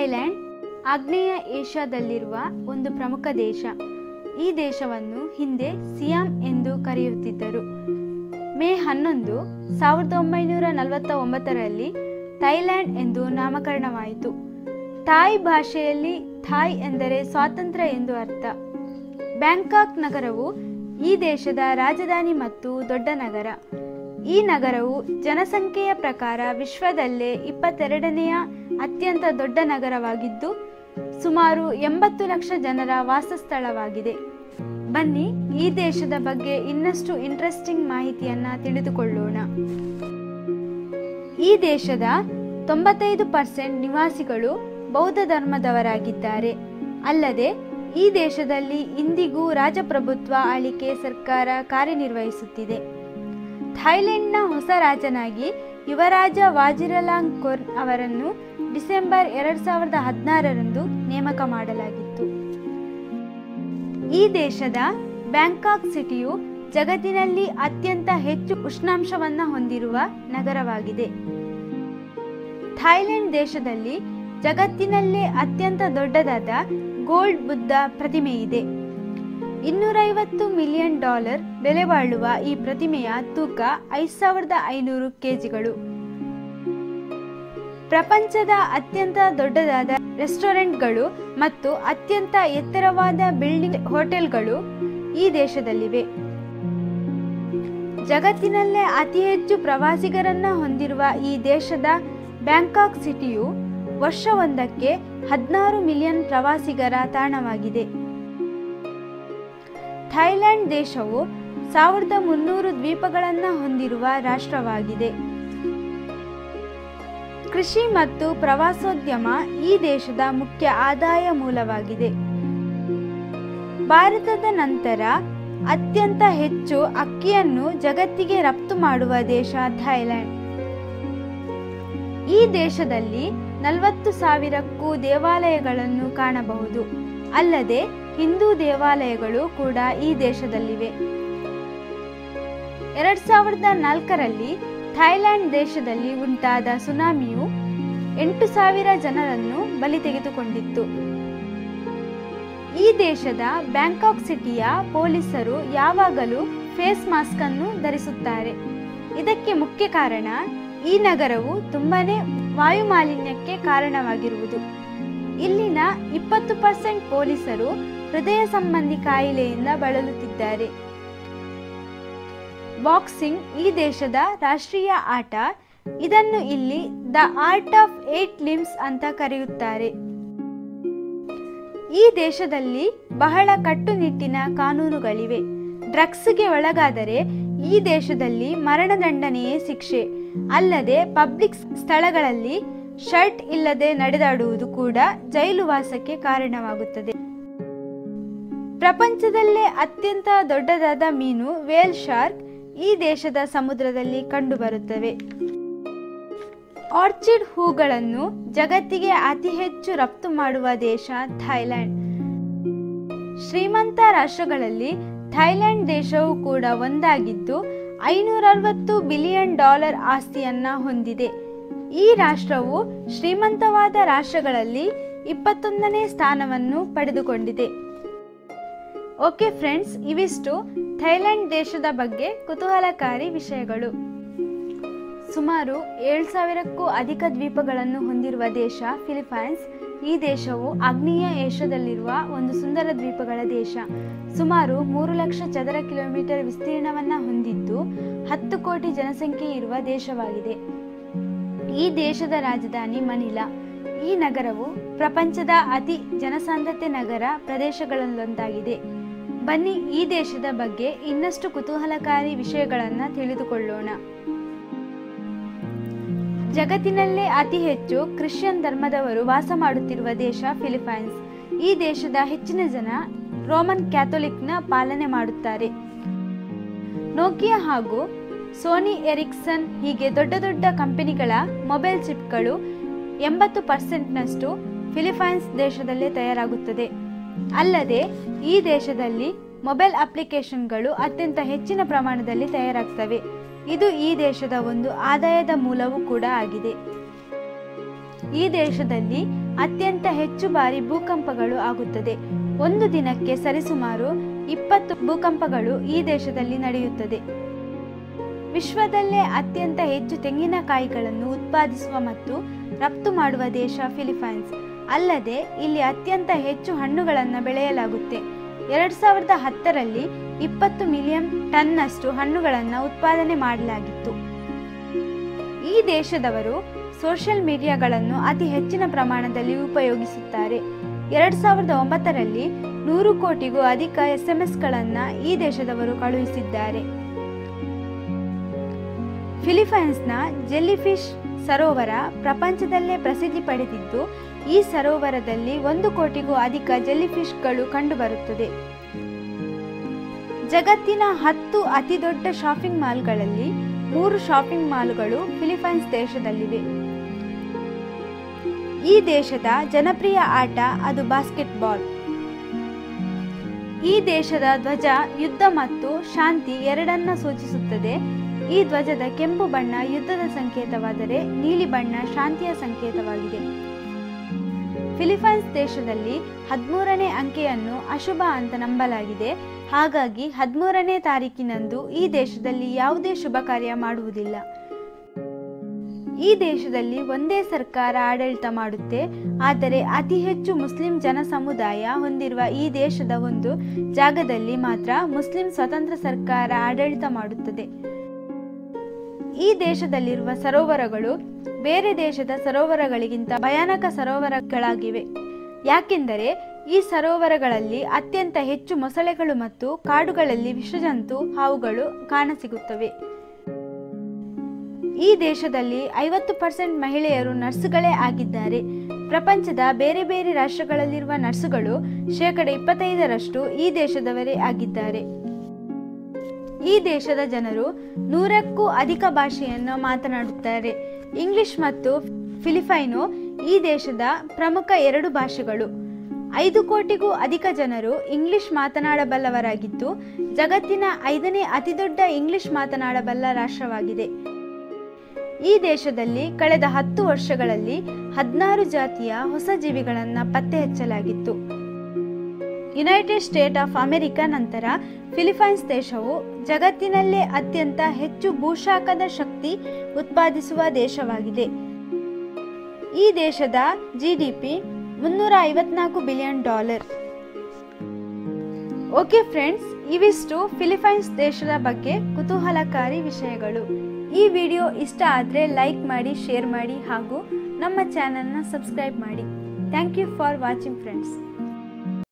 Thailand ಆಗ್ನೇಯ ಏಷ್ಯಾದಲ್ಲಿರುವ ಒಂದು ಪ್ರಮುಖ ದೇಶ ಈ ದೇಶವನ್ನು ಹಿಂದೆ ಸಿಯಾಂ ಎಂದು ಕರೆಯುತ್ತಿದ್ದರು ಮೇ ಹನ್ನೊಂದು ಸಾವಿರದ ಒಂಬೈನೂರ ನಲವತ್ತ ಒಂಬತ್ತರಲ್ಲಿ ಥೈಲ್ಯಾಂಡ್ ಎಂದು ನಾಮಕರಣವಾಯಿತು ಥಾಯ್ ಭಾಷೆಯಲ್ಲಿ ಥಾಯ್ ಎಂದರೆ ಸ್ವಾತಂತ್ರ್ಯ ಎಂದು ಅರ್ಥ ಬ್ಯಾಂಕಾಕ್ ನಗರವು ಈ ದೇಶದ ರಾಜಧಾನಿ ಮತ್ತು ದೊಡ್ಡ ನಗರ ಈ ನಗರವು ಜನಸಂಖ್ಯೆಯ ಪ್ರಕಾರ ವಿಶ್ವದಲ್ಲೇ ಇಪ್ಪತ್ತೆರಡನೆಯ ಅತ್ಯಂತ ದೊಡ್ಡ ನಗರವಾಗಿದ್ದು ಸುಮಾರು ಎಂಬತ್ತು ಲಕ್ಷ ಜನರ ವಾಸಸ್ಥಳವಾಗಿದೆ ಬನ್ನಿ ಈ ದೇಶದ ಬಗ್ಗೆ ಇನ್ನಷ್ಟು ಇಂಟ್ರೆಸ್ಟಿಂಗ್ ಮಾಹಿತಿಯನ್ನ ತಿಳಿದುಕೊಳ್ಳೋಣ ಈ ದೇಶದ ತೊಂಬತ್ತೈದು ಪರ್ಸೆಂಟ್ ನಿವಾಸಿಗಳು ಬೌದ್ಧ ಧರ್ಮದವರಾಗಿದ್ದಾರೆ ಅಲ್ಲದೆ ಈ ದೇಶದಲ್ಲಿ ಇಂದಿಗೂ ರಾಜಪ್ರಭುತ್ವ ಆಳಿಕೆ ಸರ್ಕಾರ ಕಾರ್ಯನಿರ್ವಹಿಸುತ್ತಿದೆ ಥೈಲೆಂಡ್ನ ಹೊಸ ರಾಜನಾಗಿ ಯುವರಾಜ ವಾಜಿರಲಾಂಗ್ ಕೊರ್ ಅವರನ್ನು ಡಿಸೆಂಬರ್ ಎರಡ್ ಸಾವಿರದ ಹದಿನಾರರಂದು ನೇಮಕ ಮಾಡಲಾಗಿತ್ತು ಈ ದೇಶದ ಬ್ಯಾಂಕಾಕ್ ಸಿಟಿಯು ಜಗತ್ತಿನಲ್ಲಿ ಅತ್ಯಂತ ಹೆಚ್ಚು ಉಷ್ಣಾಂಶವನ್ನ ಹೊಂದಿರುವ ನಗರವಾಗಿದೆ ಥೈಲೆಂಡ್ ದೇಶದಲ್ಲಿ ಜಗತ್ತಿನಲ್ಲೇ ಅತ್ಯಂತ ದೊಡ್ಡದಾದ ಗೋಲ್ಡ್ ಬುದ್ಧ ಪ್ರತಿಮೆ ಇದೆ ಇನ್ನೂರೈವತ್ತು ಮಿಲಿಯನ್ ಡಾಲರ್ ಬೆಲೆ ಬಾಳುವ ಈ ಪ್ರತಿಮೆಯ ತೂಕ ಐದು ಸಾವಿರದ ಐನೂರು ಕೆಜಿಗಳು ಪ್ರಪಂಚದ ಅತ್ಯಂತ ದೊಡ್ಡದಾದ ರೆಸ್ಟೋರೆಂಟ್ಗಳು ಮತ್ತು ಅತ್ಯಂತ ಎತ್ತರವಾದ ಬಿಲ್ಡಿಂಗ್ ಹೋಟೆಲ್ಗಳು ಈ ದೇಶದಲ್ಲಿವೆ ಜಗತ್ತಿನಲ್ಲೇ ಅತಿ ಹೆಚ್ಚು ಪ್ರವಾಸಿಗರನ್ನ ಹೊಂದಿರುವ ಈ ದೇಶದ ಬ್ಯಾಂಕಾಕ್ ಸಿಟಿಯು ವರ್ಷವೊಂದಕ್ಕೆ ಹದಿನಾರು ಮಿಲಿಯನ್ ಪ್ರವಾಸಿಗರ ತಾಣವಾಗಿದೆ ಥೈಲ್ಯಾಂಡ್ ದೇಶವು ಸಾವಿರದ ಮುನ್ನೂರು ದ್ವೀಪಗಳನ್ನು ಹೊಂದಿರುವ ರಾಷ್ಟ್ರವಾಗಿದೆ ಕೃಷಿ ಮತ್ತು ಪ್ರವಾಸೋದ್ಯಮ ಈ ದೇಶದ ಮುಖ್ಯ ಆದಾಯ ಮೂಲವಾಗಿದೆ ಭಾರತದ ನಂತರ ಅತ್ಯಂತ ಹೆಚ್ಚು ಅಕ್ಕಿಯನ್ನು ಜಗತ್ತಿಗೆ ರಫ್ತು ಮಾಡುವ ದೇಶ ಥೈಲ್ಯಾಂಡ್ ಈ ದೇಶದಲ್ಲಿ ನಲವತ್ತು ಸಾವಿರಕ್ಕೂ ದೇವಾಲಯಗಳನ್ನು ಕಾಣಬಹುದು ಅಲ್ಲದೆ ಹಿಂದೂ ದೇವಾಲಯಗಳು ಕೂಡ ಈ ದೇಶದಲ್ಲಿವೆ ಎರಡ್ ಸಾವಿರದ ನಾಲ್ಕರಲ್ಲಿ ಥೈಲ್ಯಾಂಡ್ ದೇಶದಲ್ಲಿ ಉಂಟಾದ ಸುನಾಮಿಯು ಎಂಟು ಸಾವಿರ ಜನರನ್ನು ಬಲಿ ತೆಗೆದುಕೊಂಡಿತ್ತು ಈ ದೇಶದ ಬ್ಯಾಂಕಾಕ್ ಸಿಟಿಯ ಪೊಲೀಸರು ಯಾವಾಗಲೂ ಫೇಸ್ ಮಾಸ್ಕ್ ಅನ್ನು ಧರಿಸುತ್ತಾರೆ ಇದಕ್ಕೆ ಮುಖ್ಯ ಕಾರಣ ಈ ನಗರವು ತುಂಬಾನೇ ವಾಯು ಮಾಲಿನ್ಯಕ್ಕೆ ಕಾರಣವಾಗಿರುವುದು ಇಲ್ಲಿನ ಇಪ್ಪತ್ತು ಪರ್ಸೆಂಟ್ ಪೊಲೀಸರು ಹೃದಯ ಸಂಬಂಧಿ ಕಾಯಿಲೆಯಿಂದ ಬಳಲುತ್ತಿದ್ದಾರೆ ಬಾಕ್ಸಿಂಗ್ ಈ ದೇಶದ ರಾಷ್ಟ್ರೀಯ ಆಟ ಇದನ್ನು ಇಲ್ಲಿ the art of eight limbs ಅಂತ ಕರೆಯುತ್ತಾರೆ ಈ ದೇಶದಲ್ಲಿ ಬಹಳ ಕಟ್ಟುನಿಟ್ಟಿನ ಕಾನೂನುಗಳಿವೆ ಡ್ರಗ್ಸ್ಗೆ ಒಳಗಾದರೆ ಈ ದೇಶದಲ್ಲಿ ಮರಣದಂಡನೆಯೇ ಶಿಕ್ಷೆ ಅಲ್ಲದೆ ಪಬ್ಲಿಕ್ ಸ್ಥಳಗಳಲ್ಲಿ ಶರ್ಟ್ ಇಲ್ಲದೆ ನಡೆದಾಡುವುದು ಕೂಡ ಜೈಲು ವಾಸಕ್ಕೆ ಕಾರಣವಾಗುತ್ತದೆ ಪ್ರಪಂಚದಲ್ಲೇ ಅತ್ಯಂತ ದೊಡ್ಡದಾದ ಮೀನು ವೇಲ್ ಶಾರ್ಕ್ ಈ ದೇಶದ ಸಮುದ್ರದಲ್ಲಿ ಕಂಡುಬರುತ್ತವೆ ಆರ್ಚಿಡ್ ಹೂಗಳನ್ನು ಜಗತ್ತಿಗೆ ಅತಿ ಹೆಚ್ಚು ರಫ್ತು ಮಾಡುವ ದೇಶ ಥೈಲ್ಯಾಂಡ್ ಶ್ರೀಮಂತ ರಾಷ್ಟ್ರಗಳಲ್ಲಿ ಥೈಲ್ಯಾಂಡ್ ದೇಶವು ಕೂಡ ಒಂದಾಗಿದ್ದು ಐನೂರ ಅರವತ್ತು ಬಿಲಿಯನ್ ಡಾಲರ್ ಆಸ್ತಿಯನ್ನ ಹೊಂದಿದೆ ಈ ರಾಷ್ಟ್ರವು ಶ್ರೀಮಂತವಾದ ರಾಷ್ಟ್ರಗಳಲ್ಲಿ ಇಪ್ಪತ್ತೊಂದನೇ ಸ್ಥಾನವನ್ನು ಪಡೆದುಕೊಂಡಿದೆ ಓಕೆ ಫ್ರೆಂಡ್ಸ್ ಇವಿಷ್ಟು ಥೈಲ್ಯಾಂಡ್ ದೇಶದ ಬಗ್ಗೆ ಕುತೂಹಲಕಾರಿ ವಿಷಯಗಳು ಸುಮಾರು ಏಳು ಸಾವಿರಕ್ಕೂ ಅಧಿಕ ದ್ವೀಪಗಳನ್ನು ಹೊಂದಿರುವ ದೇಶ ಫಿಲಿಪೈನ್ಸ್ ಈ ದೇಶವು ಆಗ್ನೇಯ ಏಷ್ಯಾದಲ್ಲಿರುವ ಒಂದು ಸುಂದರ ದ್ವೀಪಗಳ ದೇಶ ಸುಮಾರು ಮೂರು ಲಕ್ಷ ಚದರ ಕಿಲೋಮೀಟರ್ ವಿಸ್ತೀರ್ಣವನ್ನ ಹೊಂದಿದ್ದು ಹತ್ತು ಕೋಟಿ ಜನಸಂಖ್ಯೆ ಇರುವ ದೇಶವಾಗಿದೆ ಈ ದೇಶದ ರಾಜಧಾನಿ ಮನಿಲಾ ಈ ನಗರವು ಪ್ರಪಂಚದ ಅತಿ ಜನಸಾಂದ್ರತೆ ನಗರ ಪ್ರದೇಶಗಳಲ್ಲೊಂದಾಗಿದೆ ಬನ್ನಿ ಈ ದೇಶದ ಬಗ್ಗೆ ಇನ್ನಷ್ಟು ಕುತೂಹಲಕಾರಿ ವಿಷಯಗಳನ್ನು ತಿಳಿದುಕೊಳ್ಳೋಣ ಜಗತ್ತಿನಲ್ಲೇ ಅತಿ ಹೆಚ್ಚು ಕ್ರಿಶ್ಚಿಯನ್ ಧರ್ಮದವರು ವಾಸ ಮಾಡುತ್ತಿರುವ ದೇಶ ಫಿಲಿಪೈನ್ಸ್ ಈ ದೇಶದ ಹೆಚ್ಚಿನ ಜನ ರೋಮನ್ ಕ್ಯಾಥೋಲಿಕ್ನ ಪಾಲನೆ ಮಾಡುತ್ತಾರೆ ನೋಕಿಯಾ ಹಾಗೂ ಸೋನಿ ಎರಿಕ್ಸನ್ ಹೀಗೆ ದೊಡ್ಡ ದೊಡ್ಡ ಕಂಪನಿಗಳ ಮೊಬೈಲ್ ಚಿಪ್ಗಳು ಎಂಬತ್ತು ಪರ್ಸೆಂಟ್ನಷ್ಟು ಫಿಲಿಪೈನ್ಸ್ ದೇಶದಲ್ಲೇ ತಯಾರಾಗುತ್ತದೆ ಅಲ್ಲದೆ ಈ ದೇಶದಲ್ಲಿ ಮೊಬೈಲ್ ಅಪ್ಲಿಕೇಶನ್ಗಳು ಅತ್ಯಂತ ಹೆಚ್ಚಿನ ಪ್ರಮಾಣದಲ್ಲಿ ತಯಾರಾಗ್ತವೆ ಇದು ಈ ದೇಶದ ಒಂದು ಆದಾಯದ ಮೂಲವೂ ಕೂಡ ಆಗಿದೆ ಈ ದೇಶದಲ್ಲಿ ಅತ್ಯಂತ ಹೆಚ್ಚು ಬಾರಿ ಭೂಕಂಪಗಳು ಆಗುತ್ತದೆ ಒಂದು ದಿನಕ್ಕೆ ಸರಿಸುಮಾರು ಇಪ್ಪತ್ತು ಭೂಕಂಪಗಳು ಈ ದೇಶದಲ್ಲಿ ನಡೆಯುತ್ತದೆ ವಿಶ್ವದಲ್ಲೇ ಅತ್ಯಂತ ಹೆಚ್ಚು ತೆಂಗಿನಕಾಯಿಗಳನ್ನು ಉತ್ಪಾದಿಸುವ ಮತ್ತು ರಫ್ತು ಮಾಡುವ ದೇಶ ಫಿಲಿಪೈನ್ಸ್ ಅಲ್ಲದೆ ಇಲ್ಲಿ ಅತ್ಯಂತ ಹೆಚ್ಚು ಹಣ್ಣುಗಳನ್ನು ಬೆಳೆಯಲಾಗುತ್ತೆ ಎರಡ್ ಸಾವಿರದ ಹತ್ತರಲ್ಲಿ ಇಪ್ಪತ್ತು ಮಿಲಿಯನ್ ಟನ್ನಷ್ಟು ಹಣ್ಣುಗಳನ್ನು ಉತ್ಪಾದನೆ ಮಾಡಲಾಗಿತ್ತು ಈ ದೇಶದವರು ಸೋಷಿಯಲ್ ಮೀಡಿಯಾಗಳನ್ನು ಅತಿ ಹೆಚ್ಚಿನ ಪ್ರಮಾಣದಲ್ಲಿ ಉಪಯೋಗಿಸುತ್ತಾರೆ ಎರಡ್ ಸಾವಿರದ ಒಂಬತ್ತರಲ್ಲಿ ನೂರು ಕೋಟಿಗೂ ಅಧಿಕ ಎಸ್ ಎಂ ಎಸ್ಗಳನ್ನು ಈ ದೇಶದವರು ಕಳುಹಿಸಿದ್ದಾರೆ ಫಿಲಿಪೈನ್ಸ್ನ ಜೆಲ್ಲಿಫಿಶ್ ಸರೋವರ ಪ್ರಪಂಚದಲ್ಲೇ ಪ್ರಸಿದ್ಧಿ ಪಡೆದಿದ್ದು ಈ ಸರೋವರದಲ್ಲಿ ಒಂದು ಕೋಟಿಗೂ ಅಧಿಕ ಜೆಲ್ಲಿಫಿಶ್ಗಳು ಕಂಡುಬರುತ್ತದೆ ಜಗತ್ತಿನ ಹತ್ತು ಅತಿದೊಡ್ಡ ಶಾಪಿಂಗ್ ಮಾಲ್ಗಳಲ್ಲಿ ಮೂರು ಶಾಪಿಂಗ್ ಮಾಲ್ಗಳು ಫಿಲಿಪೈನ್ಸ್ ದೇಶದಲ್ಲಿವೆ ಈ ದೇಶದ ಜನಪ್ರಿಯ ಆಟ ಅದು ಬಾಸ್ಕೆಟ್ಬಾಲ್ ಈ ದೇಶದ ಧ್ವಜ ಯುದ್ಧ ಮತ್ತು ಶಾಂತಿ ಎರಡನ್ನ ಸೂಚಿಸುತ್ತದೆ ಈ ಧ್ವಜದ ಕೆಂಪು ಬಣ್ಣ ಯುದ್ಧದ ಸಂಕೇತವಾದರೆ ನೀಲಿ ಬಣ್ಣ ಶಾಂತಿಯ ಸಂಕೇತವಾಗಿದೆ ಫಿಲಿಪೈನ್ಸ್ ದೇಶದಲ್ಲಿ ಹದಿಮೂರನೇ ಅಂಕೆಯನ್ನು ಅಶುಭ ಅಂತ ನಂಬಲಾಗಿದೆ ಹಾಗಾಗಿ ಹದಿಮೂರನೇ ತಾರೀಕಿನಂದು ಈ ದೇಶದಲ್ಲಿ ಯಾವುದೇ ಶುಭ ಕಾರ್ಯ ಮಾಡುವುದಿಲ್ಲ ಈ ದೇಶದಲ್ಲಿ ಒಂದೇ ಸರ್ಕಾರ ಆಡಳಿತ ಮಾಡುತ್ತೆ ಆದರೆ ಅತಿ ಹೆಚ್ಚು ಮುಸ್ಲಿಂ ಜನ ಸಮುದಾಯ ಹೊಂದಿರುವ ಈ ದೇಶದ ಒಂದು ಜಾಗದಲ್ಲಿ ಮಾತ್ರ ಮುಸ್ಲಿಂ ಸ್ವತಂತ್ರ ಸರ್ಕಾರ ಆಡಳಿತ ಮಾಡುತ್ತದೆ ಈ ದೇಶದಲ್ಲಿರುವ ಸರೋವರಗಳು ಬೇರೆ ದೇಶದ ಸರೋವರಗಳಿಗಿಂತ ಭಯಾನಕ ಸರೋವರಗಳಾಗಿವೆ ಯಾಕೆಂದರೆ ಈ ಸರೋವರಗಳಲ್ಲಿ ಅತ್ಯಂತ ಹೆಚ್ಚು ಮೊಸಳೆಗಳು ಮತ್ತು ಕಾಡುಗಳಲ್ಲಿ ವಿಷಜಂತು ಹಾವುಗಳು ಕಾಣಸಿಗುತ್ತವೆ ಈ ದೇಶದಲ್ಲಿ ಐವತ್ತು ಪರ್ಸೆಂಟ್ ಮಹಿಳೆಯರು ನರ್ಸುಗಳೇ ಆಗಿದ್ದಾರೆ ಪ್ರಪಂಚದ ಬೇರೆ ಬೇರೆ ರಾಷ್ಟ್ರಗಳಲ್ಲಿರುವ ನರ್ಸುಗಳು ಶೇಕಡ ಇಪ್ಪತ್ತೈದರಷ್ಟು ಈ ದೇಶದವರೇ ಆಗಿದ್ದಾರೆ ಈ ದೇಶದ ಜನರು ನೂರಕ್ಕೂ ಅಧಿಕ ಭಾಷೆಯನ್ನು ಮಾತನಾಡುತ್ತಾರೆ ಇಂಗ್ಲಿಷ್ ಮತ್ತು ಫಿಲಿಪೈನೋ ಈ ದೇಶದ ಪ್ರಮುಖ ಎರಡು ಭಾಷೆಗಳು ಐದು ಕೋಟಿಗೂ ಅಧಿಕ ಜನರು ಇಂಗ್ಲಿಷ್ ಮಾತನಾಡಬಲ್ಲವರಾಗಿದ್ದು ಜಗತ್ತಿನ ಐದನೇ ಅತಿದೊಡ್ಡ ಇಂಗ್ಲಿಷ್ ಮಾತನಾಡಬಲ್ಲ ರಾಷ್ಟ್ರವಾಗಿದೆ ಈ ದೇಶದಲ್ಲಿ ಕಳೆದ ಹತ್ತು ವರ್ಷಗಳಲ್ಲಿ ಹದಿನಾರು ಜಾತಿಯ ಹೊಸ ಜೀವಿಗಳನ್ನು ಪತ್ತೆ ಹಚ್ಚಲಾಗಿತ್ತು ಯುನೈಟೆಡ್ ಸ್ಟೇಟ್ ಆಫ್ ಅಮೆರಿಕ ನಂತರ ಫಿಲಿಪೈನ್ಸ್ ದೇಶವು ಜಗತ್ತಿನಲ್ಲೇ ಅತ್ಯಂತ ಹೆಚ್ಚು ಭೂಶಾಖದ ಶಕ್ತಿ ಉತ್ಪಾದಿಸುವ ದೇಶವಾಗಿದೆ ಈ ದೇಶದ ಜಿಡಿಪಿ ಮುನ್ನೂರ ಐವತ್ನಾಲ್ಕು ಬಿಲಿಯನ್ ಡಾಲರ್ ಓಕೆ ಫ್ರೆಂಡ್ಸ್ ಇವಿಷ್ಟು ಫಿಲಿಪೈನ್ಸ್ ದೇಶದ ಬಗ್ಗೆ ಕುತೂಹಲಕಾರಿ ವಿಷಯಗಳು ಈ ವಿಡಿಯೋ ಇಷ್ಟ ಆದರೆ ಲೈಕ್ ಮಾಡಿ ಶೇರ್ ಮಾಡಿ ಹಾಗೂ ನಮ್ಮ ಚಾನಲ್ನ ಸಬ್ಸ್ಕ್ರೈಬ್ ಮಾಡಿ thank you for watching friends